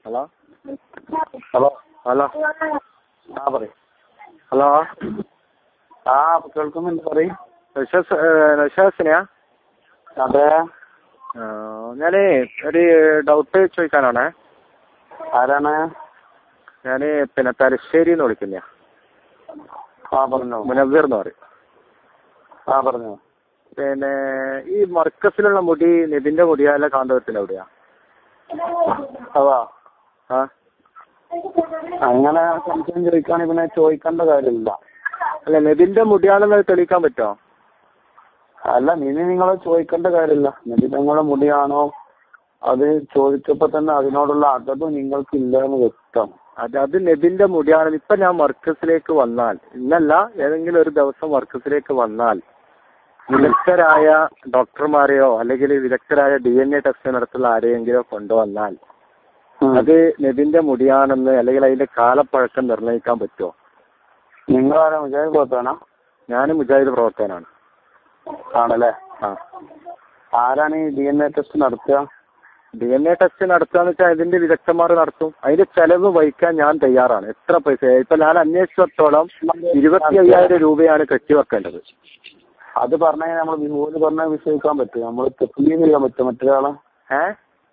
Hello hello hello ആ പറയും hello ആ കേൾക്കുന്നുണ്ട് പറയും വിശ്വാസ് വിശ്വാസിനെയാ അതെ ഞാനേ ഒരു ഡൗട്ട് ചോദിക്കാനാണേ ആരാണ് ഞാന് പിന്നെ തലശ്ശേരി എന്ന് വിളിക്കുന്ന ആ പറഞ്ഞോ മുനവീർ എന്ന് പറയും ആ പറഞ്ഞോ പിന്നെ ഈ മർക്കസിലുള്ള മുടി നിതിന്റെ മുടിയാ അല്ല കാന്തപുരത്തിന്റെ മുടിയാ അതാ ആ അങ്ങനെ സംശയം ചോദിക്കുകയാണെങ്കിൽ പിന്നെ ചോദിക്കേണ്ട കാര്യമില്ല അല്ല നിതിന്റെ മുടിയാണെന്ന് തെളിയിക്കാൻ പറ്റുമോ അല്ല ഇനി നിങ്ങൾ ചോദിക്കേണ്ട കാര്യമില്ല ഇനി നിങ്ങളുടെ മുടിയാണോ അത് ചോദിച്ചപ്പോ തന്നെ അതിനോടുള്ള അതവ് നിങ്ങൾക്കില്ല എന്ന് വ്യക്തം അത് അത് നബിന്റെ മുടിയാണ് ഇപ്പൊ ഞാൻ മർക്കസിലേക്ക് വന്നാൽ ഇന്നല്ല ഏതെങ്കിലും ഒരു ദിവസം മർക്കസിലേക്ക് വന്നാൽ വിദഗ്ധരായ ഡോക്ടർമാരെയോ അല്ലെങ്കിൽ വിദഗ്ധരായ ഡി എൻ എ ടെസ്റ്റ് നടത്തുന്ന ആരെയെങ്കിലോ കൊണ്ടുവന്നാൽ അത് നബിന്റെ മുടിയാണെന്ന് അല്ലെങ്കിൽ അതിന്റെ കാലപ്പഴക്കം നിർണ്ണയിക്കാൻ പറ്റുമോ നിങ്ങളാരാ മുജാഹിദ് പ്രവർത്തന ഞാൻ മുജാഹിദ് പ്രവർത്തകനാണ് ആണല്ലേ ആ ആരാണ് ഈ ഡി എൻ എ ടെസ്റ്റ് നടത്തുക ഡി എൻ എ ടെസ്റ്റ് നടത്തുകയെന്ന് വെച്ചാൽ ഇതിന്റെ വിദഗ്ധന്മാർ നടത്തും അതിന്റെ ചെലവ് വഹിക്കാൻ ഞാൻ തയ്യാറാണ് എത്ര പൈസ ഇപ്പൊ ഞാൻ അന്വേഷിച്ചിടത്തോളം ഇരുപത്തി അയ്യായിരം രൂപയാണ് കെട്ടിവെക്കേണ്ടത് അത് പറഞ്ഞാൽ നമ്മൾ വിഭൂതി പറഞ്ഞാൽ വിശ്വസിക്കാൻ പറ്റും നമ്മൾ തെക്കുലീഡ് ചെയ്യാൻ പറ്റും മറ്റൊരാളെ ഏഹ്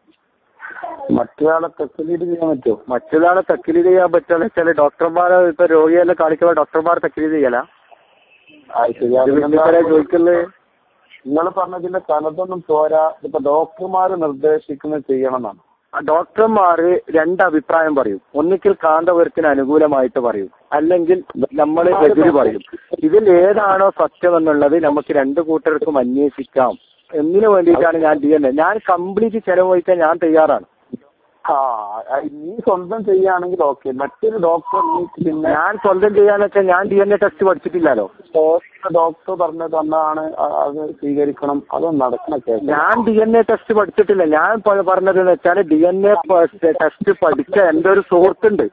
മറ്റൊരാളെ തെക്കുലീഡ് ചെയ്യാൻ പറ്റുമോ മറ്റൊരാളെ തക്കിലീത് ചെയ്യാൻ പറ്റുള്ള ചില ഡോക്ടർമാരെ ഇപ്പൊ രോഗിയെല്ലാം കാണിക്കുമ്പോൾ ഡോക്ടർമാർ തക്കിലീത് ചെയ്യല അത് ശരി അതിനെന്താ ചോദിക്കുന്നത് നിങ്ങൾ പറഞ്ഞതിന്റെ സ്ഥലത്തൊന്നും പോരാ ഇപ്പൊ ഡോക്ടർമാർ നിർദ്ദേശിക്കുന്നത് ചെയ്യണം എന്നാണ് ആ ഡോക്ടർമാര് രണ്ട് അഭിപ്രായം പറയും ഒന്നിക്കൽ കാന്തപുരത്തിന് അനുകൂലമായിട്ട് പറയും അല്ലെങ്കിൽ നമ്മൾ എതിര് പറയും ഇതിൽ ഏതാണോ സത്യം എന്നുള്ളത് നമുക്ക് രണ്ട് കൂട്ടർക്കും അന്വേഷിക്കാം എന്തിനു വേണ്ടിയിട്ടാണ് ഞാൻ ഡി എൻ എ ഞാൻ കംപ്ലീറ്റ് ചെലവ് വഹിക്കാൻ ഞാൻ തയ്യാറാണ് ആ ആ, നീ സ്വന്തം ചെയ്യുകയാണെങ്കിൽ ഓക്കെ മറ്റൊരു ഡോക്ടർ നീ പിന്നെ ഞാൻ സ്വന്തം ചെയ്യാന്ന് വെച്ചാൽ ഞാൻ ഡി എൻ എ ടെസ്റ്റ് പഠിച്ചിട്ടില്ലല്ലോ ഡോക്ടർ പറഞ്ഞു തന്നതാണ് അ- അത് സ്വീകരിക്കണം അത് നടക്കണ കേസ് ഞാൻ ഡി എൻ എ ടെസ്റ്റ് പഠിച്ചിട്ടില്ല ഞാൻ പ- പറഞ്ഞതെന്ന് വെച്ചാൽ ഡി എൻ എ ടെസ്റ്റ് പഠിച്ച എന്റെ ഒരു സുഹൃത്തുണ്ട്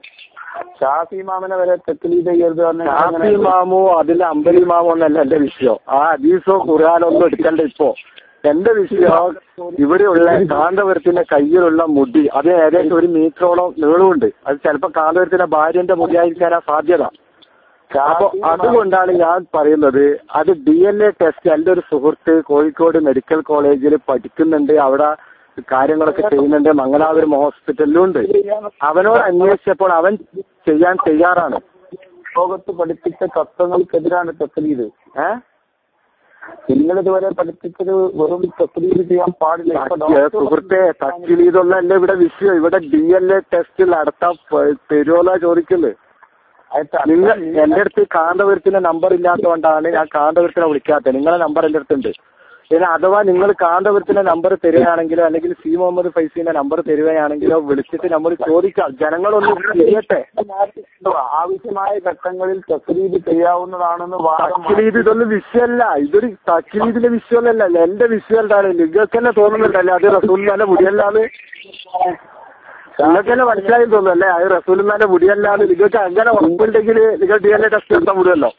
ഷാഫി മാമിനെ വരെ തെക്കുലീഡ് ചെയ്യരുത് പറഞ്ഞാൽ ഷാഫി അങ്ങനെ- മാമോ അതിൽ അമ്പലി മാമോ എന്നല്ല എന്റെ വിഷയം ആ ഹദീസോ ഖുർആാനോ ഒന്നും എടുക്കണ്ട ഇപ്പോ എന്റെ വിഷയം ഇവിടെയുള്ള കാന്തപുരത്തിന്റെ കയ്യിലുള്ള മുടി അത് ഏകദേശം ഒരു മീറ്ററോളം നീളമുണ്ട് അത് ചിലപ്പോ കാന്തപുരത്തിന്റെ ഭാര്യന്റെ മുടിയായിരിക്കാനാ സാധ്യത അപ്പൊ ഷാഫി അതുകൊണ്ടാണ് ഞാൻ പറയുന്നത് അത് ഡി എൻ എ ടെസ്റ്റ് എന്റെ ഒരു സുഹൃത്ത് കോഴിക്കോട് മെഡിക്കൽ കോളേജിൽ പഠിക്കുന്നുണ്ട് അവിടെ കാര്യങ്ങളൊക്കെ ചെയ്യുന്നുണ്ട് മംഗലാപുരം ഹോസ്പിറ്റലിലും ഉണ്ട് അവനോട് അന്വേഷിച്ചപ്പോൾ അവൻ ചെയ്യാൻ തയ്യാറാണ് ലോകത്ത് പഠിപ്പിച്ച തത്വങ്ങൾക്കെതിരാണ് തെക്കുലീഡ് ഏഹ് നിങ്ങൾ ഇതുവരെ പഠിപ്പിച്ചത് വെറും തെക്കുലീഡ് ചെയ്യാൻ പാടില്ല ഇപ്പൊ ഏ, ഡോക്ടർ സുഹൃത്തെ തക്കിൽ ഇതൊന്നല്ല ഇവിടെ വിഷയം ഇവിടെ ഡി എൻ എ ടെസ്റ്റ് നടത്താൻ പ- തരുമോന്നാ ചോദിക്കുന്നത് അയച്ചാ- നിങ്ങൾ എന്റെ അടുത്ത് കാന്തപുരത്തിന്റെ നമ്പർ ഇല്ലാത്തതുകൊണ്ടാണ് ഞാൻ കാന്തപുരത്തിനെ വിളിക്കാത്തത് നിങ്ങളെ നമ്പർ എന്റെ അടുത്തുണ്ട് പിന്നെ അഥവാ നിങ്ങൾ കാന്തപുരത്തിന്റെ നമ്പർ തരികയാണെങ്കിലോ അല്ലെങ്കിൽ സി മുഹമ്മദ് ഫൈസിന്റെ നമ്പർ തരികയാണെങ്കിലോ വിളിച്ചിട്ട് നമ്മൾ ചോദിക്കാം ജനങ്ങളൊന്ന് ചെയ്യട്ടെ ആവശ്യമായ ഘട്ടങ്ങളിൽ തസ്ലീദ് ചെയ്യാവുന്നതാണെന്ന് വാദം തക്കിലീത് ഇതൊന്നും വിഷയമല്ല ഇതൊരു തക്കിലീദിന്റെ വിഷയമല്ല എന്റെ വിഷയം എന്താണ് നിങ്ങൾക്ക് തന്നെ തോന്നുന്നുണ്ടല്ലേ അത് റസൂലിന്റെ മുടിയല്ലാന്ന് നിങ്ങൾക്ക് തന്നെ മനസ്സിലായി തോന്നുന്നു അല്ലേ അത് റസൂലിന്റെ മുടിയല്ലാന്ന് നിങ്ങൾക്ക് അങ്ങനെ ഉറപ്പുണ്ടെങ്കിൽ നിങ്ങൾ ഡി എൻ എ ടെസ്റ്റ് എടുത്താൽ മുടിയല്ലോ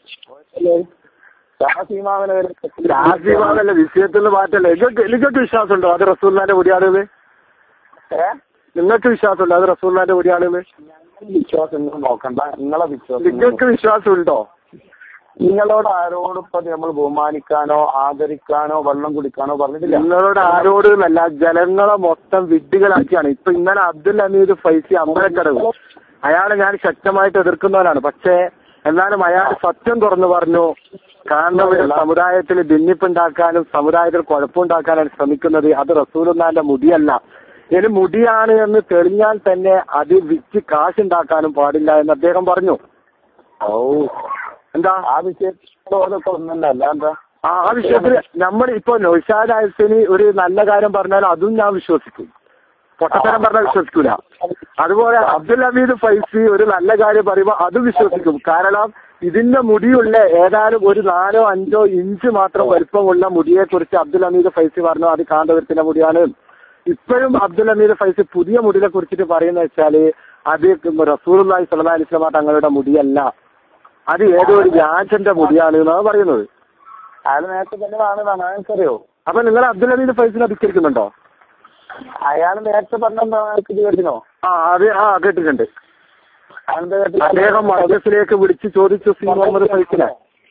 ഷാഫിമാവിനെ വരെ തസ്ലീദ് രാഷ്ട്രീയമാണല്ല വിഷയത്തിൽ നിന്ന് മാറ്റല്ല നിങ്ങൾക്ക് നിങ്ങൾക്ക് വിശ്വാസമുണ്ടോ അത് റസൂലിന്റെ മുടിയാണെന്ന് ഏ? നിങ്ങൾക്ക് വിശ്വാസമുണ്ടോ അത് റസൂലിന്റെ മുടിയാണെന്ന് വിശ്വാസം നിങ്ങൾ നോക്കണ്ട നിങ്ങളെ വിശ്വാസം നിങ്ങൾ നിങ്ങൾക്ക് വിശ്വാസമുണ്ടോ നിങ്ങളോട് ആരോടും ഇപ്പൊ നമ്മൾ ബഹുമാനിക്കാനോ ആദരിക്കാനോ വെള്ളം കുടിക്കാനോ പറഞ്ഞിട്ടില്ല നിങ്ങളോട് ആരോട് എന്നല്ല ജനങ്ങളെ മൊത്തം വിഡ്ഢികളാക്കിയാണ് ഇപ്പൊ ഇന്നലെ അബ്ദുൽ ഹമീദ് ഫൈസി അമ്പലക്കടവ് അയാളെ ഞാൻ ശക്തമായിട്ട് എതിർക്കുന്നവനാണ് പക്ഷേ എന്നാലും അയാൾ സത്യം തുറന്നു പറഞ്ഞു കാരണം സമുദായത്തിൽ ഭിന്നിപ്പുണ്ടാക്കാനും സമുദായത്തിൽ കുഴപ്പമുണ്ടാക്കാനാണ് ശ്രമിക്കുന്നത് അത് റസൂലുന്നാന്റെ മുടിയല്ല ഇനി മുടിയാണ് എന്ന് തെളിഞ്ഞാൽ തന്നെ അത് വിറ്റ് കാശുണ്ടാക്കാനും പാടില്ല എന്ന് അദ്ദേഹം പറഞ്ഞു ഓ എന്താ ആ വിഷയത്തിലോ അതൊക്കെ ഒന്നല്ല അല്ല എന്താ ആ ആ വിഷയത്തിൽ നമ്മൾ ഇപ്പൊ നൗഷാദ് ആയസിന് ഒരു നല്ല കാര്യം പറഞ്ഞാൽ അതും ഞാൻ വിശ്വസിക്കും പൊട്ടത്തരം പറഞ്ഞാൽ വിശ്വസിക്കൂല അതുപോലെ അബ്ദുൽ ഹമീദ് ഫൈസി ഒരു നല്ല കാര്യം പറയുമ്പോൾ അതും വിശ്വസിക്കും കാരണം ഇതിന്റെ മുടിയുള്ള ഏതാനും ഒരു നാലോ അഞ്ചോ ഇഞ്ച് മാത്രം വലിപ്പമുള്ള മുടിയെ കുറിച്ച് അബ്ദുൽ ഹമീദ് ഫൈസി പറഞ്ഞു അത് കാന്തപുരത്തിന്റെ മുടിയാണ് ഇപ്പോഴും അബ്ദുൽ ഹമീദ് ഫൈസി പുതിയ മുടിയെ കുറിച്ചിട്ട് പറയുന്ന വെച്ചാല് അത് റസൂലുള്ളാഹി സ്വല്ലല്ലാഹി അലൈഹി വസല്ലമ തങ്ങളുടെ മുടിയല്ല അത് ഏതോ ഒരു വ്യാജന്റെ മുടിയാണ് എന്നാണ് പറയുന്നത് അയാൾ നേരത്തെ തന്നെ കാണുന്നതാണ് അയാൾക്കറിയോ അപ്പൊ നിങ്ങൾ അബ്ദുൽ ഹമീദ് ഫൈസിനെ അധികരിക്കുന്നുണ്ടോ അയാൾ നേരത്തെ പറഞ്ഞെന്താ ഇത് കേട്ടിനോ ആ അത് ആ കേട്ടിട്ടുണ്ട് അയാളെന്താ കേട്ടില്ല? അദ്ദേഹം മർക്കസിലേക്ക് വിളിച്ച് ചോദിച്ചു സി മുഹമ്മദ് ഫൈസിനെ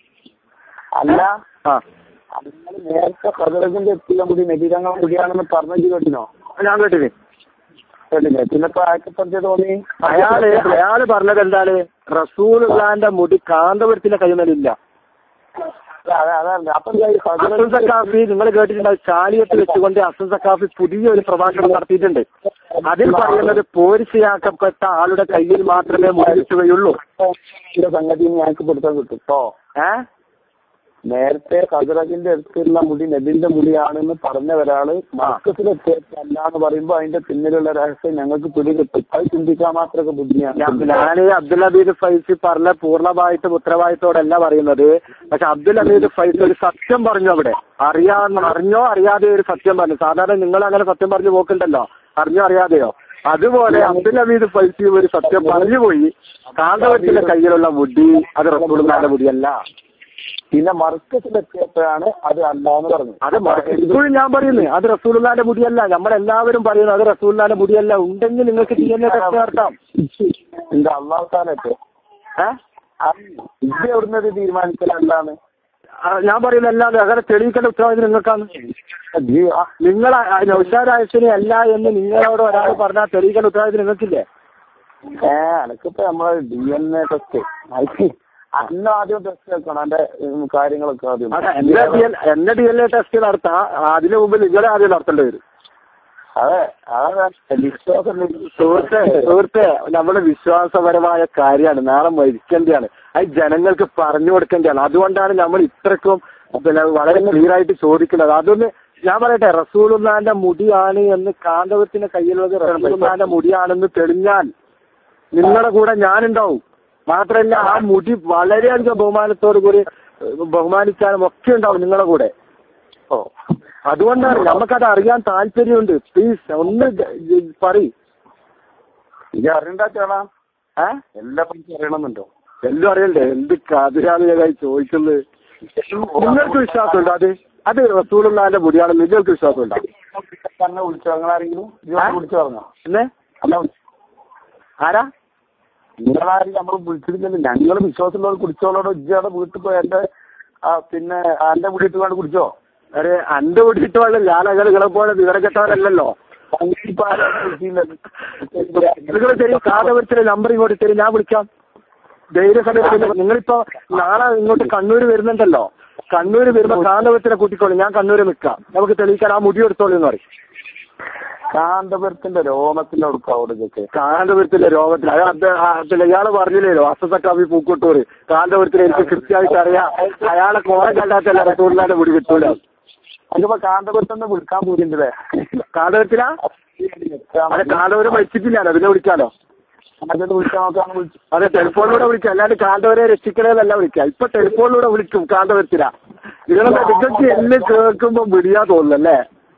അല്ല ആ നിങ്ങൾ നേരത്തെ ഹദറജിന്റെ എത്തിയ മുടി നബിതങ്ങൾ മുടിയാണെന്ന് പറഞ്ഞു കേട്ടിനോ ഞാൻ കേട്ടിന് കേട്ടില്ലേ പിന്നെ ഇപ്പൊ ആയിരത്തി തോന്നി അയാള് അയാള് പറഞ്ഞത് എന്താണ് റസൂൽ മുടി കാന്തപുരത്തിന്റെ കൈമലില്ല അതെ അതെ അപ്പൊ എന്താ ഈ അസൻ ഹദറജ് സക്കാഫി നിങ്ങൾ കേട്ടിട്ടുണ്ടാവും ചാലിയത്ത് വെച്ചുകൊണ്ട് അസൻ സക്കാഫി പുതിയ ഒരു പ്രഭാഷണം നടത്തിയിട്ടുണ്ട് അതിൽ പറയുന്നത് പോരിശയാക്കപ്പെട്ട ആളുടെ കയ്യിൽ മാത്രമേ മുടിച്ചുകയുള്ളൂ ഇതിന്റെ സംഗതി ഞങ്ങൾക്ക് പിടുത്തം കിട്ടും കേട്ടോ ഏ നേരത്തെ ഹസറജിന്റെ അടുത്തുള്ള മുടി നബിന്റെ മുടിയാണെന്ന് പറഞ്ഞ ഒരാള് മർക്കസിലെത്തിയല്ല എന്ന് പറയുമ്പോ അതിന്റെ പിന്നിലുള്ള രഹസ്യം ഞങ്ങൾക്ക് പിടി കിട്ടും അത് ചിന്തിക്കാൻ മാത്രമൊക്കെ ബുദ്ധിയാണ് ഞാൻ അബ്ദുൽ ഹബീദ് ഫൈസി പറഞ്ഞ പൂർണ്ണമായിട്ടും ഉത്തരവാദിത്തോടല്ല പറയുന്നത് പക്ഷെ അബ്ദുൽ ഹബീദ് ഫൈസി ഒരു സത്യം പറഞ്ഞു അവിടെ അറിയാ അറിഞ്ഞോ അറിയാതെ ഒരു സത്യം പറഞ്ഞു സാധാരണ നിങ്ങൾ അങ്ങനെ സത്യം പറഞ്ഞു പോക്കുണ്ടല്ലോ അറിഞ്ഞോ അറിയാതെയോ അതുപോലെ അബ്ദുൽ ഹബീദ് ഫൈസി ഒരു സത്യം പറഞ്ഞു പോയി കാന്തവത്തിന്റെ കയ്യിലുള്ള മുടി അത് റസൂലുള്ളാന്റെ മുടിയല്ല പിന്നെ മർക്കസിലെത്തിയപ്പോഴാണ് അത് അല്ലാന്ന് പറഞ്ഞു അത് മ- ഇപ്പോഴും ഞാൻ പറയുന്നു അത് റസൂലുള്ളാന്റെ മുടിയല്ല നമ്മളെല്ലാവരും പറയുന്നു അത് റസൂലുള്ളാന്റെ മുടിയല്ല ഉണ്ടെങ്കിൽ നിങ്ങൾക്ക് ഡി എൻ എ ടെസ്റ്റ് നടത്താം എന്റെ അള്ളാഹു താലൊക്കെ ഏഹ് ഇത് എവിടുന്നത് തീരുമാനിക്കലല്ലാണ് ആ, ഞാൻ പറയുന്ന എല്ലാം അങ്ങനെ തെളിയിക്കേണ്ട ഉത്തരവാദിത്വം നിങ്ങൾക്കാണ് നിങ്ങൾ നൗഷാദ് ആയസിനെ അല്ല എന്ന് നിങ്ങളോട് ഒരാൾ പറഞ്ഞാൽ തെളിയിക്കേണ്ട ഉത്തരവാദിത്വം നിങ്ങൾക്കില്ലേ ഏ അനക്കിപ്പോ നമ്മളെ ഡി എൻ എ ടെസ്റ്റ് അന്ന് ആദ്യം ടെസ്റ്റ് വെക്കണം എന്റെ ഉം, കാര്യങ്ങളൊക്കെ ആദ്യം അതെ എന്റെ ഡി എൻ എന്റെ ഡി എൻ എ ടെസ്റ്റ് നടത്താം അതിന് മുമ്പ് നിങ്ങളെ ആദ്യം നടത്തേണ്ടി വരും അതെ അതെ വിശ്വാസം സുഹൃത്തെ സുഹൃത്തെ നമ്മുടെ വിശ്വാസപരമായ കാര്യമാണ് നാളെ മരിക്കേണ്ടതാണ് അത് ജനങ്ങൾക്ക് പറഞ്ഞു കൊടുക്കേണ്ടതാണ് അതുകൊണ്ടാണ് നമ്മൾ ഇത്രക്കും പിന്നെ വളരെ ക്ലിയർ ആയിട്ട് ചോദിക്കുന്നത് അതൊന്ന് ഞാൻ പറയട്ടെ റസൂലുള്ളാന്റെ മുടിയാണ് എന്ന് കാന്തവത്തിന്റെ കയ്യിലുള്ളത് റസൂലുള്ളാന്റെ മുടിയാണെന്ന് തെളിഞ്ഞാൽ നിങ്ങളുടെ കൂടെ ഞാനുണ്ടാവും മാത്രമല്ല ആ മുടി വളരെയധികം ബഹുമാനത്തോടു കൂടി ഏഹ്, ബഹുമാനിക്കാനും ഒക്കെ ഉണ്ടാവും നിങ്ങളുടെ കൂടെ ഓ അതുകൊണ്ടാണ് നമുക്കത് അറിയാൻ താല്പര്യമുണ്ട് പ്ലീസ് ഒന്ന് പറയും ഇത് അറിയണ്ട ചേട്ടാ ഏഹ് എല്ലാ പണിക്കും അറിയണമെന്നുണ്ടോ എല്ലാം അറിയണ്ടേ എന്ത് കഥയാണ് ഞാൻ ചോദിക്കുന്നത് നിങ്ങൾക്ക് വിശ്വാസമുണ്ടോ അത് അത് റസൂലുള്ളാന്റെ മുടിയാണ് നിങ്ങൾക്ക് വിശ്വാസമുണ്ടോ തന്നെ വിളിച്ചോ നിങ്ങളാരെങ്കിലും ഇതുവരെ വിളിച്ചു പറഞ്ഞോ പിന്നെ അല്ല ആരാ നിങ്ങളാരും നമ്മൾ വിളിച്ചിട്ടില്ലല്ലോ ഞങ്ങൾ വിശ്വാസമുള്ളവർ കുടിച്ചോളോടോ ഇജ്ജാടെ വീട്ടിൽ പോയി എന്റെ ആ, പിന്നെ എന്റെ വീട്ടിൽ കൊണ്ട് കുടിച്ചോ അരെ അന്റെ മുടിയിട്ട് വേണം ഞാൻ അങ്ങനെ നിങ്ങളെ പോലെ വിവരം കെട്ടവരല്ലല്ലോ ഇപ്പൊ ആരും വിളിച്ചില്ലല്ലോ. നിങ്ങൾ തരും കാതവരത്തിലെ നമ്പർ ഇങ്ങോട്ട് തരും ഞാൻ വിളിക്കാം ധൈര്യസമയത്ത് നിങ്ങളിപ്പോ നാളെ ഇങ്ങോട്ട് കണ്ണൂര് വരുന്നുണ്ടല്ലോ കണ്ണൂര് വരുമ്പോ കാന്തപുരത്തിനെ കൂട്ടിക്കോളൂ ഞാൻ കണ്ണൂര് നിൽക്കാം നമുക്ക് തെളിയിക്കാൻ ആ മുടി എടുത്തോളൂ എന്ന് പറയും കാന്തപുരത്തിന്റെ രോമത്തിന്റെ അടുക്ക അവിടെ ഇതൊക്കെ കാന്തപുരത്തിലെ രോഗത്തിൽ അത് അത് അതിൽ ഇയാള് പറഞ്ഞില്ലല്ലോ അസസക്കാവി പൂക്കോട്ടൂര് കാന്തപുരത്തിൽ എനിക്ക് കൃത്യമായിട്ട് അറിയാം അയാളെ കോറ കണ്ടാത്തല്ല റസൂർലാന്റെ മുടി കിട്ടൂല അതിപ്പോ കാന്തപുരത്തൊന്ന് വിളിക്കാൻ പോയിട്ടുണ്ടല്ലേ കാന്തപുരത്തിലാ അതെ കാന്തപുരം മരിച്ചിട്ടില്ലല്ലോ പിന്നെ വിളിക്കാലോ അതൊന്ന് വിളിക്കാൻ നോക്കാൻ വിളിച്ചു അതെ ടെലിഫോണിലൂടെ വിളിക്കാം അല്ലാണ്ട് കാന്തവരെ രക്ഷിക്കണേന്നല്ല വിളിക്കാം ഇപ്പൊ ടെലിഫോണിലൂടെ വിളിക്കും കാന്തപുരത്തിലാ നിങ്ങളെ നിങ്ങൾക്ക് എല്ലാം കേൾക്കുമ്പോ വിടിയാ തോന്നുന്നല്ലേ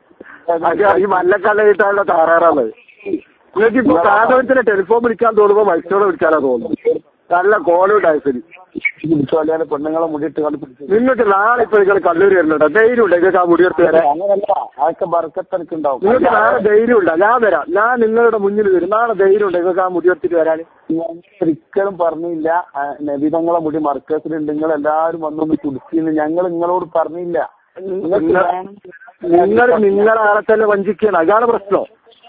അത് ഈ മല്ലക്കല്ലയിട്ടാണല്ലോ താറാറാണ് നിങ്ങൾക്ക് ഇപ്പൊ കാന്തപുരത്തിലെ ടെലിഫോൺ വിളിക്കാൻ തോന്നുമ്പോ മത്സ്യോടെ വിളിക്കാനാ തോന്നുന്നു നല്ല കോളുണ്ടായി വിളിച്ചു അല്ലാതെ പെണ്ണുങ്ങളെ മുടിയിട്ട് കണ്ട് പിടിച്ചു നിങ്ങൾക്ക് നാളെ ഇപ്പൊ നിങ്ങൾ കണ്ണൂർ വരുന്നുണ്ടോ ധൈര്യം ഉണ്ട് നിങ്ങൾക്ക് ആ മുടിയെടുത്ത് വരാൻ അങ്ങനല്ല അതൊക്കെ ബർക്കത്തെനിക്കുണ്ടാവും നിങ്ങൾക്ക് നാളെ ധൈര്യം ഉണ്ടോ ഞാൻ വരാം ഞാൻ നിങ്ങളുടെ മുന്നിൽ വരും നാളെ ധൈര്യം ഉണ്ട് നിങ്ങൾക്ക് ആ മുടിയെടുത്തിട്ട് വരാൻ ഞാൻ ഒരിക്കലും പറഞ്ഞില്ല ആ, നബിതങ്ങളെ മുടി മർക്കസിലുണ്ട് നിങ്ങൾ എല്ലാവരും വന്നൊന്ന് കുടിച്ചിന്ന് ഞങ്ങൾ നിങ്ങളോട് പറഞ്ഞില്ല നിങ്ങൾക്ക് നിങ്ങൾ വേണം. നിങ്ങൾ നിങ്ങളാളെ തന്നെ വഞ്ചിക്കുകയാണ് അതാണ് പ്രശ്നം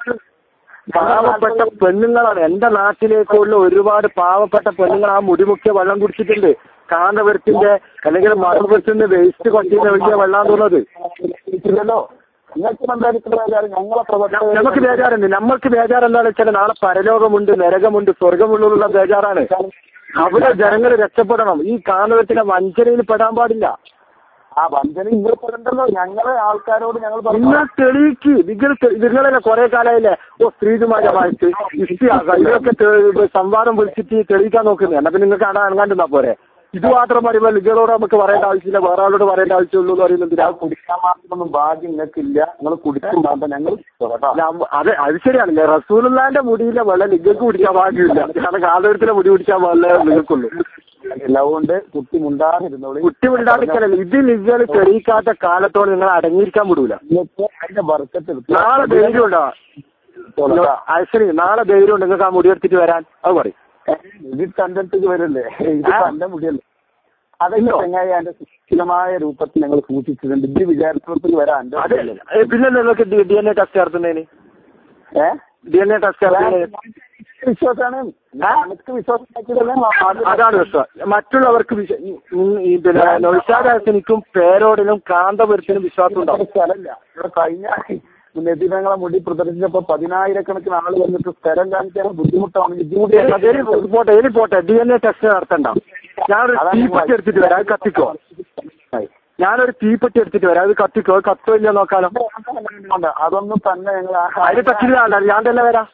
പാവപ്പെട്ട പെണ്ണുങ്ങളാണ് എന്റെ നാട്ടിലേക്കുള്ള ഒരുപാട് പാവപ്പെട്ട പെണ്ണുങ്ങൾ ആ മുടിമുക്കിയ വെള്ളം കുടിച്ചിട്ടുണ്ട് കാന്തപുരത്തിന്റെ അല്ലെങ്കിൽ മറുപുരത്തിന്റെ വേസ്റ്റ് കൊട്ടിന്ന് വലിയ വെള്ളം തോന്നുന്നത് ഇല്ലല്ലോ നിങ്ങൾക്ക് എന്തായാലും ബേജാറ് ഞങ്ങളെ പ്രവർത്തകർ നമുക്ക് ബേജാറുണ്ട് നമ്മൾക്ക് ബേജാർ എന്താണെന്ന് വെച്ചാൽ നാളെ പരലോകമുണ്ട് നരകമുണ്ട് സ്വർഗമുള്ള ബേജാറാണ് അവിടെ ജനങ്ങൾ രക്ഷപ്പെടണം ഈ കാന്തപുരത്തിന്റെ വഞ്ചനയിൽ പെടാൻ പാടില്ല ആ വഞ്ചന നിങ്ങൾ പറയണ്ടല്ലോ ഞങ്ങളെ ആൾക്കാരോട് ഞങ്ങൾ പറഞ്ഞു നിങ്ങൾ തെളിയിക്ക് നിങ്ങൾ തെ- നിങ്ങളല്ലേ കുറെ കാലമായില്ലേ ഓ സ്ത്രീജുമാരമായിട്ട് ഇഷ്ടിയാക്കാം ഇതൊക്കെ തെ- സംവാദം വിളിച്ചിട്ട് തെളിയിക്കാൻ നോക്കുന്നത് എന്നാ പിന്നെ നിങ്ങൾക്ക് അവിടെ അനങ്ങാണ്ടിരുന്നാ പോരെ ഇത് മാത്രം പറയുമ്പോൾ നിങ്ങളോട് നമുക്ക് പറയേണ്ട ആവശ്യമില്ല വേറെ ആളോട് പറയേണ്ട ആവശ്യമുള്ളൂ എന്ന് പറയുന്നത് ആ കുടിക്കാൻ മാത്രമൊന്നും ഭാഗ്യം നിങ്ങൾക്കില്ല നിങ്ങൾ കുടിക്കും വേണ്ട ഞങ്ങൾ കേട്ടോ നമ്മ- അതെ അത് ശരിയാണല്ലേ റസൂലുള്ളാന്റെ മുടിയിലെ വെള്ളം നിങ്ങൾക്ക് കുടിക്കാൻ ഭാഗ്യമില്ല കാരണം കാലഘട്ടത്തിലെ മുടി കുടിക്കാൻ പാടില്ല നിങ്ങൾക്കുള്ളൂ കാര്യമില്ല അതുകൊണ്ട് കുട്ടി മുണ്ടാതിരുന്നോളി കുട്ടി വിടാതിരിക്കലല്ല ഇത് നിങ്ങൾ തെളിയിക്കാത്ത കാലത്തോളം നിങ്ങൾ അടങ്ങിയിരിക്കാൻ വിടൂല എന്നിട്ട് അതിന്റെ ബർക്കത്ത് നാളെ ധൈര്യം ഉണ്ടോ ആക്ച്വലി നാളെ ധൈര്യം ഉണ്ട് നിങ്ങൾക്ക് ആ മുടി എടുത്തിട്ട് വരാൻ അത് പറയും ഇത് തന്റെ അടുത്തേക്ക് വരല്ലേ ഇത് ആ? തന്റെ മുടിയല്ലേ അതൊക്കെ ചെങ്ങായി അതിന്റെ സുസ്ഥിരമായ രൂപത്തിൽ ഞങ്ങൾ സൂക്ഷിച്ചിട്ടുണ്ട് ഇത് വിചാരത്തിൽ വരാൻ എന്റെ അത് ഏ, പിന്നെ നിങ്ങൾക്ക് ഡി എൻ എ ടെസ്റ്റ് നടത്തുന്നതിന് ഏഹ് ഡി എൻ എ ടെസ്റ്റ് നടത്തുന്നതിന് വിശ്വാസമാണ് എനിക്ക് വിശ്വാസം ഉണ്ടാക്കിയതല്ലേ ആദ്യം അതാണ് വിശ്വാസം മറ്റുള്ളവർക്ക് വിശ്വ- ഈ- ഈ- ഈ പിന്നെ നൗഷാദാസനിക്കും പേരോടിനും കാന്തപുരത്തിനും വിശ്വാസം ഉണ്ടാവും ഇവിടെ സ്ഥലമില്ല ഇവിടെ കഴിഞ്ഞ നദിനങ്ങളെ മുടി പ്രദർശിച്ചപ്പോ പതിനായിരക്കണക്കിന് ആള് വന്നിട്ട് സ്ഥലം കാണിക്കാൻ ബുദ്ധിമുട്ടാണ് ബുദ്ധിമുട്ട് ശരി, പോട്ടെ ഇനി പോട്ടെ ഡി എൻ എ ടെസ്റ്റ് നടത്തണ്ട ഞാനൊരു തീപ്പെട്ടി എടുത്തിട്ട് വരാം അത് കത്തിക്കോ ഞാനൊരു തീപ്പെട്ടി എടുത്തിട്ട് വരാം അത് കത്തിക്കോ അത് കത്തോ ഇല്ല നോക്കാലോ ഉണ്ട്. അതൊന്നും തന്നെ ഞങ്ങൾ അതിന് തക്കില്ല വേണ്ട ഞാൻ തന്നെ വരാം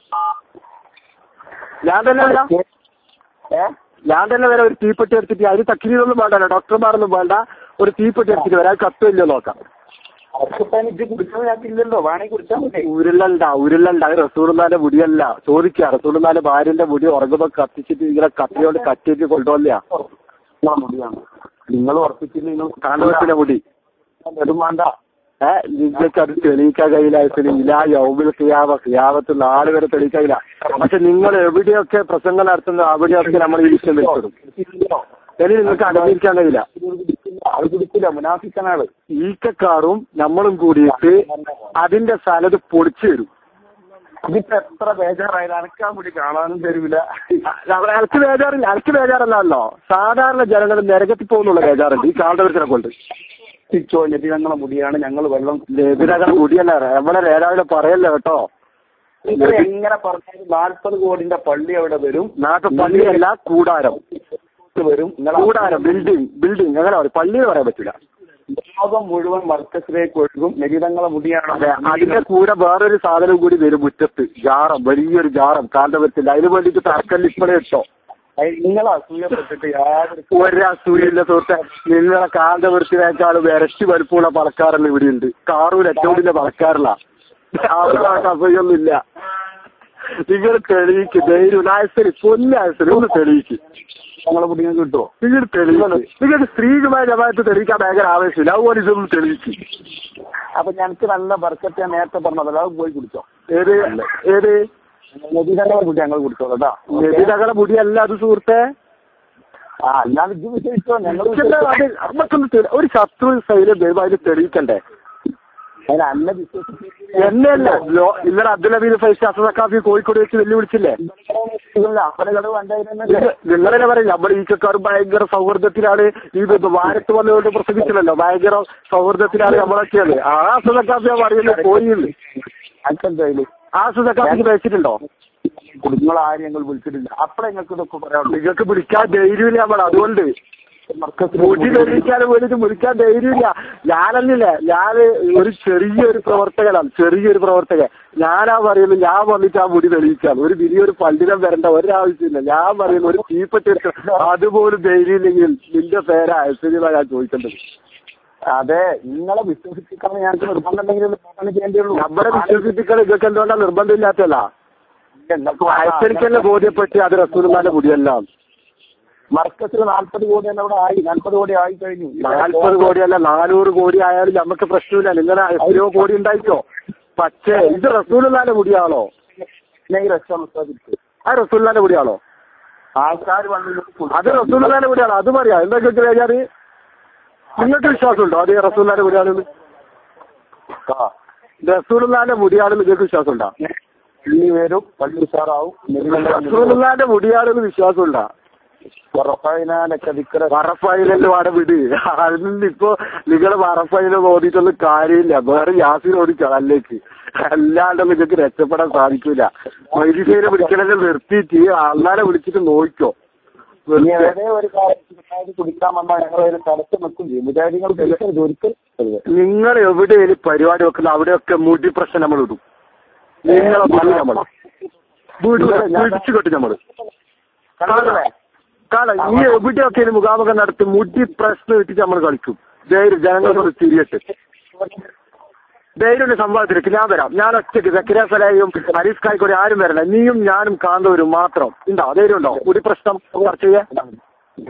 ഞാൻ തന്നെ വരാം ഏ ഞാൻ തന്നെ വരാം ഒരു തീപ്പെട്ടി എടുത്തിട്ട് അതിന് തക്കിലൊന്നും വേണ്ടല്ലോ ഡോക്ടർമാരൊന്നും വേണ്ട ഒരു തീപ്പെട്ടി എടുത്തിട്ട് വരാം അത് കത്തോ ഇല്ലയോ നോക്കാം അവർക്കിപ്പം ഇത് കുടിക്കാൻ ഞങ്ങൾക്കില്ലല്ലോ വേണമെങ്കിൽ കുടിച്ചാൽ മതി ഉരുളണ്ട ഉരുളണ്ട അത് റസൂർന്നാന്റെ മുടിയല്ല ചോദിക്കുക റസൂർന്നാന്റെ ഭാര്യന്റെ മുടി ഉറങ്ങുമ്പോ കത്തിച്ചിട്ട് ഇങ്ങനെ കത്തിയോണ്ട് കത്തിയിട്ട് കൊണ്ടുപോല്ല നിങ്ങളെ മുടിയാണ് നിങ്ങൾ ഉറപ്പിച്ചില്ല നിങ്ങൾ കാണ്ടവത്തിന്റെ മുടി നെടും വേണ്ട ഏഹ് നിങ്ങൾക്ക് അത് തെളിയിക്കാൻ കഴിയില്ല ഇല്ല യൗമിൽ ക്രിയാവ ക്രിയാവത്ത് നാല് വരെ തെളിയിക്കാൻ കഴിയില്ല പക്ഷെ നിങ്ങൾ എവിടെയൊക്കെ പ്രസംഗം നടത്തുന്ന അവിടെയൊക്കെ നമ്മൾ ഈ വിഷയം വെച്ചിടും ഇനി നിങ്ങൾക്ക് അടങ്ങിയിരിക്കാൻ കഴിയില്ല അത് കുടിക്കില്ല മുനാഫിക്കനാള് ഈക്കക്കാറും നമ്മളും കൂടിയിട്ട് അതിന്റെ സ്ഥലത്ത് പൊടിച്ചു തരും ഇതിപ്പോ എത്ര ബേജാറായാലും അനക്കാൻ മുടി കാണാനും തരൂല അനക്ക് ബേജാറില്ല അനക്ക് ബേജാറല്ലല്ലോ സാധാരണ ജനങ്ങൾ നരകത്തിൽ പോകുന്നുള്ള ബേജാറുണ്ട് ഈ കാന്തപുരത്തിനെ കൊണ്ട് തിരിച്ചോ ഞങ്ങളെ മുടിയാണ് ഞങ്ങൾ വെള്ളം ഇതിനകം മുടിയല്ല എവിടെ നേരാവിലെ പറയല്ല കേട്ടോ നിങ്ങൾ എങ്ങനെ പറഞ്ഞാലും നാൽപ്പത് കോടിന്റെ പള്ളി അവിടെ വരും നാട്ടിൽ പള്ളിയല്ല കൂടാരം വരും നിങ്ങൾ കൂടാരം ബിൽഡിംഗ് ബിൽഡിംഗ് അങ്ങനെ പറയും പള്ളി എന്ന് പറയാൻ പറ്റില്ല ലോകം മുഴുവൻ മർക്കസിലേക്ക് ഒഴുകും നികിതങ്ങളെ മുടിയാണ് അതെ അതിന്റെ കൂടെ വേറൊരു സാധനം കൂടി വരും മുറ്റത്ത് ജാറം വലിയൊരു ജാറം കാന്തപുരത്തിന്റെ അതിന് വേണ്ടിയിട്ട് തറക്കല്ലിപ്പണി ഇട്ടോ അത് നിങ്ങൾ അസൂയപ്പെട്ടിട്ട് യാതൊരു ഒരസൂയില്ല സുഹൃത്തെ നിങ്ങളെ കാന്തപുരത്തിനേക്കാൾ വിരട്ടി വലുപ്പമുള്ള പണക്കാരല്ല ഇവിടെ ഉണ്ട് കാറൂർ ഏറ്റവും വലിയ പണക്കാരല്ല അവിടെ അസൂയൊന്നുമില്ല നിങ്ങൾ തെളിയിക്ക് ധൈര്യം ആയസരി പൊന്നായസരി ഒന്ന് തെളിയിക്ക് ഞങ്ങളെ മുടി നിങ്ങൾക്ക് കിട്ടുമോ നിങ്ങൾ തെളിയിക്ക് നിങ്ങൾക്ക് സ്ത്രീകളുമായ ജമാഅത്ത് തെളിയിക്കാൻ ഭയങ്കര ആവേശമില്ല അതുപോലെ ഇതൊന്നും തെളിയിക്ക് അപ്പൊ ഞങ്ങൾക്ക് നല്ല ബർക്കത്ത് ഞാൻ നേരത്തെ പറഞ്ഞതല്ല അത് പോയി കുടിച്ചോ ഏത് ഏത് നദീതങ്ങളെ മുടി ഞങ്ങൾ കുടിച്ചോ കേട്ടോ നബിതകളുടെ മുടിയല്ല അത് സുഹൃത്തെ ആ അല്ലാതെ ഇത് വിശ്വസിച്ചോ ഞങ്ങൾ പക്ഷേ അത് നമുക്കൊന്ന് തെളി- ഒരു ശത്രു സൈലം ദൈവം അതിന് തെളിയിക്കണ്ടേ അതിന് അന്ന വിശ്വസിച്ചില്ല എന്നെയല്ല ലോ- ഇന്നലെ അബ്ദുൽ ഹബീദ് ഫൈസ് അസദക്കാഫി കോഴിക്കോട് വെച്ച് വെല്ലുവിളിച്ചില്ലേ അപ്പനകള് വണ്ടായിരുന്നു നിങ്ങ- നിങ്ങളെന്നെ പറയും നമ്മുടെ ഈക്കക്കാർ ഭയങ്കര സൗഹൃദത്തിലാണ് ഈ ഇത് വാരത്ത് വന്നുകൊണ്ട് പ്രസംഗിച്ചില്ലല്ലോ ഭയങ്കര സൗഹൃദത്തിലാണ് നമ്മളൊക്കെയാണ് ആ അസദക്കാഫിയാ പറയുന്നത് പോയില്ല അനക്കെന്തായാലും ആ അസദക്കാഫിക്ക് കഴിച്ചിട്ടുണ്ടോ നിങ്ങൾ ആരും ഞങ്ങൾ വിളിച്ചിട്ടില്ല അപ്പഴേ നിങ്ങൾക്ക് ഇതൊക്കെ പറയാനുള്ളൂ നിങ്ങൾക്ക് വിളിക്കാൻ ധൈര്യമില്ല നമ്മൾ അതുകൊണ്ട് മുടി തെളിയിക്കാൻ വേണ്ടിട്ട് വിളിക്കാൻ ധൈര്യമില്ല ഞാനല്ലില്ലേ ഞാൻ ഒരു ചെറിയൊരു പ്രവർത്തകനാണ് ചെറിയൊരു പ്രവർത്തകൻ ഞാനാ പറയുന്നത് ഞാൻ വന്നിട്ട് ആ മുടി തെളിയിക്കാം ഒരു വലിയൊരു പള്ളിനം വരേണ്ട ഒരാവശ്യമില്ല ഞാൻ പറയുന്നു ഒരു തീപ്പെട്ടി എടുത്ത് അതുപോലും ധൈര്യമില്ലെങ്കിൽ നിന്റെ പേരാ ഐശ്വര്യമാണ് ഞാൻ ചോദിക്കേണ്ടത് അതെ നിങ്ങളെ വിശ്വസിപ്പിക്കാൻ ഞങ്ങൾക്ക് നിർബന്ധം ഉണ്ടെങ്കിൽ ചെയ്യേണ്ടിയുള്ളൂ നമ്മുടെ വിശ്വസിപ്പിക്കാൻ നിങ്ങൾക്ക് എന്തുകൊണ്ടാണ് നിർബന്ധമില്ലാത്തല്ല ഐശ്വര്യക്കന്നെ ബോധ്യപ്പെട്ട് അത് റസൂലുള്ളാന്റെ മുടിയല്ല മർക്കസിൽ നാൽപ്പത് കോടി തന്നെ അവിടെ ആയി നാൽപ്പത് കോടി ആയി കഴിഞ്ഞു നാൽപ്പത് കോടിയല്ല നാനൂറ് കോടി ആയാലും നമുക്ക് പ്രശ്നമില്ല നിങ്ങളെ എത്രയോ കോടി ഉണ്ടായിക്കോ പക്ഷേ ഇത് റസൂലുള്ളാന്റെ മുടിയാണോ പിന്നെ ഈ രക്ഷ ആ റസൂലുള്ളാന്റെ മുടിയാണോ ആൾക്കാർ വന്നു അത് റസൂലുള്ളാന്റെ മുടിയാണോ അത് പറയാ എന്തൊക്കെ കഴിഞ്ഞാല് നിങ്ങൾക്ക് വിശ്വാസമുണ്ടോ അത് റസൂലുള്ളാന്റെ മുടിയാണെന്ന് റസൂലുള്ളാന്റെ മുടിയാണെന്ന് നിങ്ങൾക്ക് വിശ്വാസമുണ്ടോ പള്ളി വരും പള്ളി ഉഷാറാവും റസൂലുള്ളാന്റെ മുടിയാണെന്ന് വിശ്വാസമുണ്ടോ ഉറപ്പായതിനാലൊക്കെ ദിക്കറ വറഫയിലല്ലോ അവിടെ വിട് അതിൽ ഇപ്പൊ നിങ്ങൾ വറഫയില് ഓടിയിട്ടൊന്നും കാര്യമില്ല വേറെ യാസിൻ ഓടിച്ചോ അതിലേക്ക് അല്ലാണ്ട് നിങ്ങൾക്ക് രക്ഷപ്പെടാൻ സാധിക്കൂല വൈദ്യുതിയെ വിളിക്കലൊക്കെ നിർത്തിയിട്ട് അന്നാലെ വിളിച്ചിട്ട് നോക്കിക്കോ ഇനി ഏതേ ഒരു കാര്യം കുടിക്കാൻ വന്നാൽ ഞങ്ങൾ ഒരു സ്ഥലത്ത് നിൽക്കും ചെയ്യും വിചാരികൾ കഴിക്കരുത് ഒരിക്കലും നിങ്ങൾ എവിടെയും പരിപാടി വെക്കുന്ന അവിടെയൊക്കെ മുടി പ്രശ്നം നമ്മൾ ഇടും നിങ്ങളെ മുടി നമ്മൾ വീട് പിടിച്ചു കെട്ടും നമ്മള് കണ്ടല്ലേ കാരണം ഈ എവിടെയൊക്കെ മുഖാമുഖം നടത്തി മുടി പ്രശ്നം ഇട്ടിട്ട് നമ്മൾ കളിക്കും ധൈര്യം ജനങ്ങളോട് തിരിയട്ട് ധൈര്യം സംഭവത്തിലേക്ക് ഞാൻ വരാം ഞാൻ ഒറ്റയ്ക്ക് സക്കരിയ സലായും ഹരീഫ് കായ്ക്കൂടി ആരും വരണ്ട നീയും ഞാനും കാന്തവരും മാത്രം ഉണ്ടോ ധൈര്യം ഉണ്ടോ ഒരു പ്രശ്നം ചർച്ച ചെയ്യാൻ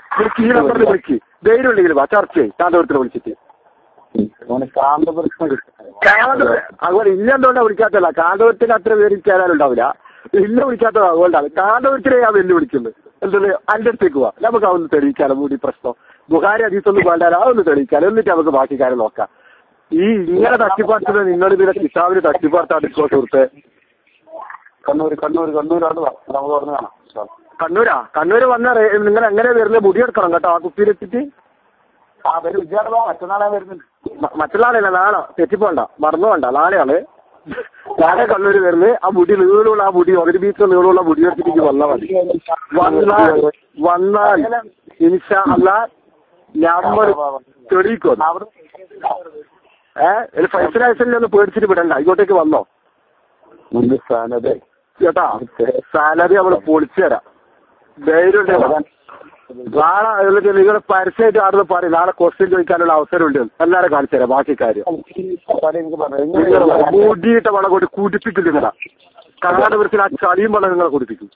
വിളിക്ക് ഈ നമ്പറിൽ വിളിക്ക് ധൈര്യം ഉണ്ടെങ്കിൽ വാ ചർച്ച ചെയ്യും കാന്തപുരത്തിൽ വിളിച്ചിട്ട് ഓന് കാന്തപുരത്തിന് കിട്ടും കാന്തപുരം അതുപോലെ ഇല്ല എന്തുകൊണ്ടാ വിളിക്കാത്തല്ല കാന്തപുരത്തിന് അത്ര പേര് ചേരാനുണ്ടാവില്ല ഇല്ല വിളിക്കാത്തത് അതുകൊണ്ടാണ് കാന്തപുരത്തിനെ ഞാൻ വെല്ലു വിളിക്കുന്നത് എന്താണ് അതിന്റെ അടുത്തേക്ക് പോവാ നമുക്ക് അതൊന്ന് തെളിയിക്കാലോ കൂടി പ്രശ്നം ബുഹാരി അതീത്തൊന്നും വേണ്ടാലോ അതൊന്ന് തെളിയിക്കാലോ എന്നിട്ട് നമുക്ക് ബാക്കി കാര്യം നോക്കാം ഈ ഇങ്ങനെ തട്ടിപ്പാർത്തുന്നത് നിങ്ങൾ ഇതിലെ കിതാബിന് തട്ടിപ്പാർത്താടിക്കോ സുഹൃത്തെ കണ്ണൂർ കണ്ണൂർ കണ്ണൂരാണ് വാ. നമുക്ക് തുറന്ന് കാണാം ഇൻഷാ അല്ലാ. കണ്ണൂരാ കണ്ണൂര് വന്ന നിങ്ങൾ എങ്ങനെ വരുന്നത് മുടിയെടുക്കണം കേട്ടോ ആ കുപ്പിയിലെത്തിട്ട് ആ വരും വിജയാടോ മറ്റന്നാളെ വരുന്നുണ്ട് മ- മറ്റുള്ള ആളല്ല നാളെ തെറ്റിപ്പോണ്ട മറന്നു വേണ്ട നാളെയാണ് നാളെ കണ്ണൂര് വരുന്നത് ആ മുടി നീളമുള്ള ആ മുടി ഒരു മീറ്റർ നീളമുള്ള മുടി എടുത്തിട്ട് വന്നാൽ മതി വന്നാൽ വന്നാൽ ഇൻഷാ അല്ല നമ്മൾ തെളിയിക്കും അവിടെ ഏഹ് ഫൈസലായസലിനെ ഒന്ന് പേടിച്ചിട്ട് വിടണ്ട ഇങ്ങോട്ടേക്ക് വന്നോ മുമ്പ് സ്ഥാനത്തെ കേട്ടാ സാലറി നമ്മൾ പൊളിച്ചു തരാം ധൈര്യം ഉണ്ടെങ്കിൽ നാളെ എന്നിട്ട് നിങ്ങൾ പരസ്യമായിട്ട് ആടുന്ന് പറയും നാളെ ക്വസ്റ്റ്യൻ ചോദിക്കാനുള്ള അവസരമുണ്ട് എല്ലാവരും കാണിച്ചു തരാം ബാക്കി കാര്യം എനിക്ക് പറഞ്ഞു നിങ്ങൾ മൂടിയിട്ട വളം കൊണ്ട് കുടിപ്പിക്കും നിങ്ങളെ കർണാടകത്തിൽ ആ ചളിയും വളം നിങ്ങളെ കുടിപ്പിക്കും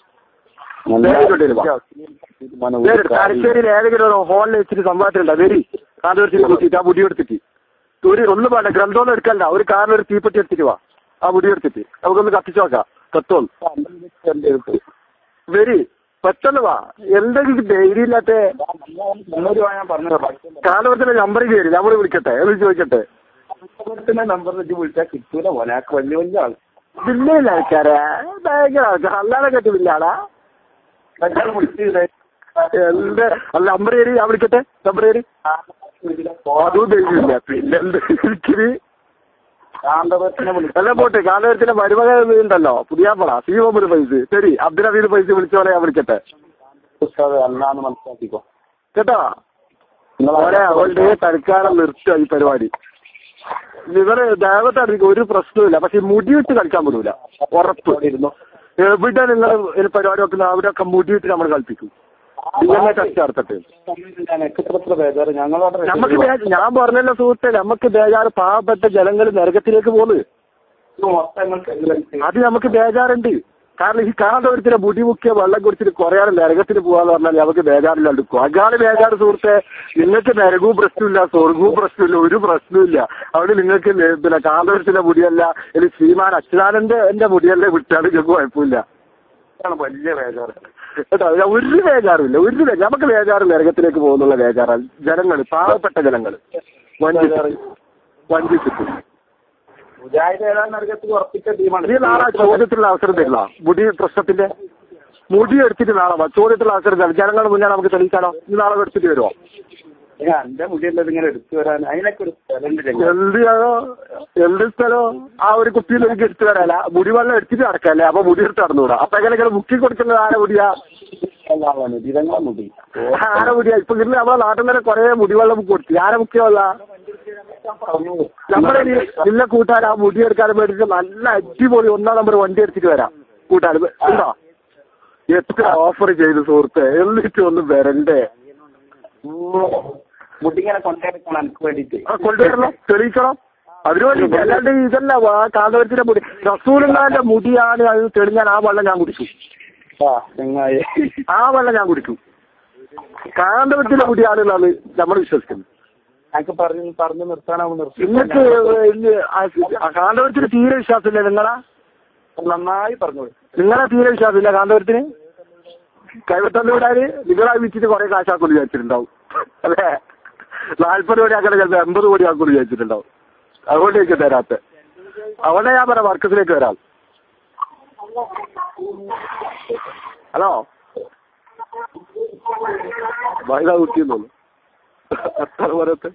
തലശ്ശേരിയിൽ ഏതെങ്കിലും ഒരു ഹോളിൽ വെച്ചിട്ട് സംഭവത്തിലുണ്ടോ വരി കാന്തപുരത്തിൽ കൂട്ടിയിട്ട് ആ മുടി എടുത്തിട്ട് ഒരു ഒന്നും വേണ്ട ഗ്രന്ഥമൊന്നും എടുക്കണ്ട ഒരു കാറിൽ ഒരു തീപ്പെട്ടി എടുത്തിട്ട് വാ ആ മുടി എടുത്തിട്ട് നമുക്കൊന്ന് കത്തിച്ചു നോക്കാം കത്തോന്ന് വരി പെട്ടെന്ന് വാ എന്തെങ്കിലും ധൈര്യം ഇല്ലാത്ത മുന്നൂറ് രൂപ ഞാൻ പറഞ്ഞത് കാലവർത്തിന്റെ നമ്പർ കയറി നമ്മൾ വിളിക്കട്ടെ എന്ന് ചോദിക്കട്ടെ നമ്പർ വെച്ച് വിളിച്ചാൽ കിട്ടൂല ഓനാക്ക് വലിയ വലിയ ആള് ബില്ലില്ല ആൾക്കാരെ ഭയങ്കര ആൾക്കാർ അല്ലാതെ കേട്ട് ബില്ലാടാ കല്യാണം വിളിച്ച് എന്ത് അല്ല നമ്പർ കയറി ഞാൻ വിളിക്കട്ടെ നമ്പർ കയറി അതും ധൈര്യമില്ല പിന്നെ എന്ത് ഇരിക്കല് കാന്തപുരത്തിനെ വിളിച്ചു എല്ലാം പോട്ടെ കാലഘട്ടത്തിലെ മരുമക ഉണ്ടല്ലോ പുതിയാപ്പള സി ഒരു പൈസ ശരി അബ്ദുൽ ഹബീദ് പൈസ വിളിച്ചോളെ ഞാൻ വിളിക്കട്ടെ ഉസ്താദ് അല്ലാന്ന് മനസ്സിലാക്കിക്കോ കേട്ടോ ഓരെ അവളുടെ തൽക്കാലം നിർത്തുക ഈ പരിപാടി ഇവര് ദേവത്താണെങ്കിൽ ഒരു പ്രശ്നമില്ല പക്ഷെ ഈ മുടി വിട്ട് കളിക്കാൻ പറ്റൂല ഉറപ്പ് ഇരുന്നു എവിടെ നിങ്ങൾ ഒരു പരിപാടി വെക്കുന്ന അവരൊക്കെ മുടി വിട്ട് നമ്മൾ കളിപ്പിക്കും ഇങ്ങനെ ടെസ്റ്റ് നടത്തട്ടെ എത്ര ബേജാറ് ഞങ്ങളവിടെ നമുക്ക് ബേ- ഞാൻ പറഞ്ഞല്ലോ സുഹൃത്തെ നമുക്ക് ബേജാറ് പാവപ്പെട്ട ജനങ്ങൾ നരകത്തിലേക്ക് പോകുന്നത് അത് നമുക്ക് ബേജാറുണ്ട് കാരണം ഈ കാന്തപുരത്തിലെ മുടി മുക്കിയ വെള്ളം കുടിച്ചിട്ട് കുറെ ആൾ നരകത്തിന് പോവാന്ന് പറഞ്ഞാൽ നമുക്ക് ബേജാറില്ലാണ്ട് അതാണ് ബേജാറ് സുഹൃത്തെ നിങ്ങൾക്ക് നരകവും പ്രശ്നമില്ല സ്വർഗവും പ്രശ്നമില്ല ഒരു പ്രശ്നമില്ല അവിടെ നിങ്ങൾക്ക് നെ- പിന്നെ കാന്തപുരത്തിലെ മുടിയല്ല ഇനി ശ്രീമാൻ അച്യുതാനന്ദ എന്റെ മുടിയല്ലേ വിട്ടാൽ നിങ്ങൾക്ക് കുഴപ്പമില്ല വലിയ ബേജാറ് കേട്ടോ ഞാൻ ഒരു ബേജാറുമില്ല ഒരു ബേ- നമുക്ക് ബേജാറ് നരകത്തിലേക്ക് പോകുന്നുള്ള ബേജാറാണ് ജനങ്ങൾ പാവപ്പെട്ട ജനങ്ങൾ വഞ്ചി വഞ്ചിച്ചിട്ട് മുജാഹിദ് ഏതാ നരകത്തിൽ ഉറപ്പിച്ച ടീമാണ് നീ നാളെ ചോദ്യത്തിലുള്ള അവസരം തരില്ല മുടി പ്രശ്നത്തിന്റെ മുടി എടുത്തിട്ട് നാളെ വാ ചോദ്യത്തിലുള്ള അവസരം തരില്ല ജനങ്ങളുടെ മുന്നേ നമുക്ക് തെളിയിക്കാനോ നീ നാളെ എടുത്തിട്ട് വരുമോ എന്റെ മുടിയല്ലത് ഇങ്ങനെ എടുത്തു വരാൻ അതിനൊക്കെ ഒരു സ്ഥലമുണ്ട് ചെങ്ങ. എന്ത് ചെയ്യണോ? എന്ത് സ്ഥലോ ആ ഒരു കുപ്പിയിൽ എനിക്ക് എടുത്തു വരാല മുടി വെള്ളം എടുത്തിട്ട് നടക്കല്ലേ അപ്പൊ മുടി എടുത്ത് നടന്നുകൂടാ അപ്പൊ എങ്ങനെ മുക്കി കൊടുക്കുന്നത് ആരെ മുടിയാ ആളാണ് ദിനങ്ങളെ മുടി ആരെ മുടിയാ ഇപ്പൊ ഇന്ന് നമ്മളെ നാട്ടിൽ തന്നെ കുറെ മുടിവെള്ളം കൊടുത്തു ആരെ മുക്കിയല്ല നമ്മുടെ ഈ ഇല്ല കൂട്ടുകാർ ആ മുടി എടുക്കാൻ വേണ്ടിട്ട് നല്ല അടിപൊളി ഒന്നാം നമ്പർ വണ്ടി എടുത്തിട്ട് വരാം കൂട്ടുകാർ ഉണ്ടോ എത്ര ഓഫർ ചെയ്തു സുഹൃത്തെ എന്നിട്ട് ഒന്നും വരണ്ടേ മുടി ഇങ്ങനെ കൊണ്ടുവരണം എനിക്ക് വേണ്ടിട്ട് ആ കൊണ്ടുവരണം തെളിയിക്കണം അതിനു വേണ്ടി അല്ലാണ്ട് ഇതല്ല വാ കാന്തപുരത്തിന്റെ മുടി റസൂലുള്ളാന്റെ മുടിയാണ് അത് തെളിഞ്ഞാൽ ആ വെള്ളം ഞാൻ കുടിക്കും ആ ചെങ്ങായി ആ വെള്ളം ഞാൻ കുടിക്കും കാന്തപുരത്തിന്റെ മുടിയാണെന്നാണ് നമ്മൾ വിശ്വസിക്കുന്നത് എനിക്ക് പറഞ്ഞു പറഞ്ഞു നിർത്താനാവും നിർത്തി നിങ്ങൾക്ക് കാന്തപുരത്തിന് തീരെ വിശ്വാസമില്ല നിങ്ങളാ നന്നായി പറഞ്ഞു നിങ്ങളെ തീരെ വിശ്വാസമില്ല കാന്തപുരത്തിന് കൈവത്തന്ന് വിടാന് നിങ്ങളെ വിറ്റിട്ട് കുറെ കാശാക്കുള്ളൂ വിചാരിച്ചിട്ടുണ്ടാവും അല്ലേ നാൽപ്പത് കോടി ആക്കണ ചിലപ്പോൾ എൺപത് കോടി ആക്കുള്ളൂ വിചാരിച്ചിട്ടുണ്ടാവും അതുകൊണ്ട് എനിക്ക് തരാത്ത അവിടെ ഞാൻ പറയാം വർക്കസിലേക്ക് വരാം ഹലോ വൈദ കുട്ടിയെന്നു എത്ര പറയത്തെ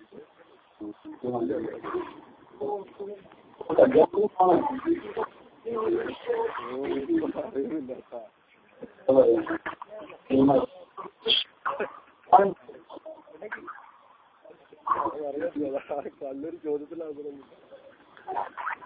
നല്ലൊരു ചോദ്യത്തിലാണ്